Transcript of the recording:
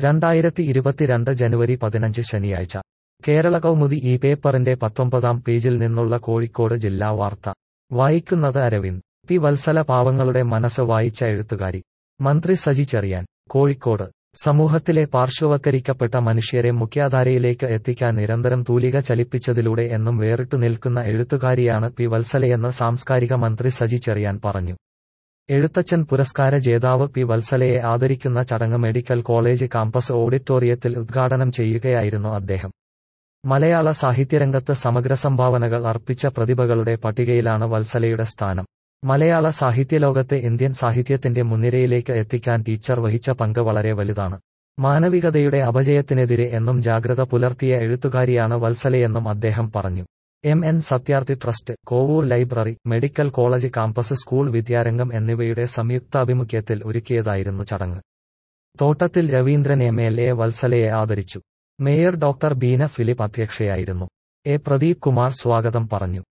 രണ്ടായിരത്തി ഇരുപത്തിരണ്ട് ജനുവരി പതിനഞ്ച് ശനിയാഴ്ച കേരള കൗമുദി ഈ പേപ്പറിന്റെ പത്തൊമ്പതാം പേജിൽ നിന്നുള്ള കോഴിക്കോട് ജില്ലാ വാർത്ത വായിക്കുന്നത് അരവിന്ദ് പി വത്സല പാവങ്ങളുടെ മനസ്സ് വായിച്ച എഴുത്തുകാരി മന്ത്രി സജി ചെറിയാൻ കോഴിക്കോട് സമൂഹത്തിലെ പാർശ്വവത്കരിക്കപ്പെട്ട മനുഷ്യരെ മുഖ്യധാരയിലേക്ക് എത്തിക്കാൻ നിരന്തരം തൂലിക ചലിപ്പിച്ചതിലൂടെ എന്നും വേറിട്ടു നിൽക്കുന്ന എഴുത്തുകാരിയാണ് പി വത്സലയെന്ന് സാംസ്കാരിക മന്ത്രി സജി ചെറിയാൻ പറഞ്ഞു എഴുത്തച്ഛൻ പുരസ്കാര ജേതാവ് പി വത്സലയെ ആദരിക്കുന്ന ചടങ്ങ് മെഡിക്കൽ കോളേജ് കാമ്പസ് ഓഡിറ്റോറിയത്തിൽ ഉദ്ഘാടനം ചെയ്യുകയായിരുന്നു അദ്ദേഹം മലയാള സാഹിത്യരംഗത്ത് സമഗ്ര സംഭാവനകൾ അർപ്പിച്ച പ്രതിഭകളുടെ പട്ടികയിലാണ് വത്സലയുടെ സ്ഥാനം മലയാള സാഹിത്യലോകത്തെ ഇന്ത്യൻ സാഹിത്യത്തിന്റെ മുൻനിരയിലേക്ക് എത്തിക്കാൻ ടീച്ചർ വഹിച്ച പങ്ക് വളരെ വലുതാണ് മാനവികതയുടെ അപജയത്തിനെതിരെ എന്നും ജാഗ്രത പുലർത്തിയ എഴുത്തുകാരിയാണ് വത്സലയെന്നും അദ്ദേഹം പറഞ്ഞു M N Satyarthi trust Kovoor library medical college campus school Vidyarangam എന്നിവയുടെ സംയുക്താഭിമുഖ്യത്തിൽ ഒരുക്കിയതായിരുന്നു ചടങ്ങ് Thottathil Raveendran M L A വത്സലയെ ആദരിച്ചു മേയർ ഡോക്ടർ ബീന ഫിലിപ്പ് അധ്യക്ഷയായിരുന്നു എ പ്രദീപ് കുമാർ സ്വാഗതം പറഞ്ഞു